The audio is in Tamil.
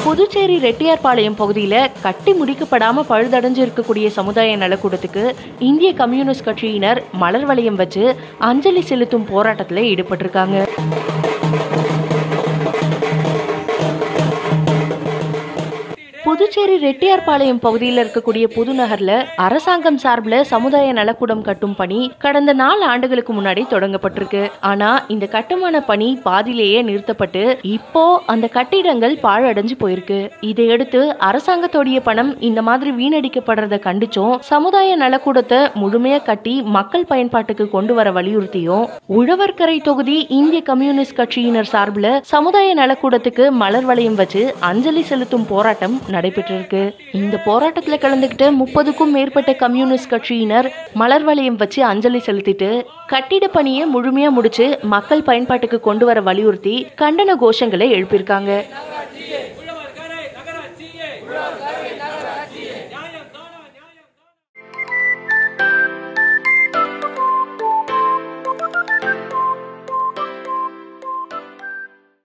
புதுச்சேரி ரெட்டியார்பாளையம் பகுதியில் கட்டி முடிக்கப்படாம பழுதடைஞ்சு இருக்கக்கூடிய சமுதாய நலக்கூடத்துக்கு இந்திய கம்யூனிஸ்ட் கட்சியினர் மலர் வளையம் வச்சு அஞ்சலி செலுத்தும் போராட்டத்தில் ஈடுபட்டிருக்காங்க புதுச்சேரி ரெட்டியார்பாளையம் பகுதியில் இருக்கக்கூடிய புதுநகர்ல அரசாங்கம் சார்பில் சமுதாய நலக்கூடம் கட்டும் பணி கடந்த நாலு ஆண்டுகளுக்கு முன்னாடி தொடங்கப்பட்டிருக்கு ஆனா இந்த கட்டுமான பணி பாதியிலேயே நிறுத்தப்பட்டு இப்போ அந்த கட்டிடங்கள் பாழடைஞ்சு போயிருக்கு இதையடுத்து அரசாங்கத்தோடைய பணம் இந்த மாதிரி வீணடிக்கப்படுறத கண்டிச்சும் சமுதாய நலக்கூடத்தை முழுமையா கட்டி மக்கள் பயன்பாட்டுக்கு கொண்டு வர வலியுறுத்தியும் உழவர்கரை தொகுதி இந்திய கம்யூனிஸ்ட் கட்சியினர் சார்பில் சமுதாய நலக்கூடத்துக்கு மலர் வளையம் வச்சு அஞ்சலி செலுத்தும் போராட்டம் நடைபெற்றிருக்கு இந்த போராட்டத்துல கலந்துக்கிட்ட முப்பதுக்கும் மேற்பட்ட கம்யூனிஸ்ட் கட்சியினர் மலர் வளையம் வச்சு அஞ்சலி செலுத்திட்டு கட்டிட பணியை முழுமையா முடிச்சு மக்கள் பயன்பாட்டுக்கு கொண்டு வர வலியுறுத்தி கண்டன கோஷங்களை எழுப்பியிருக்காங்க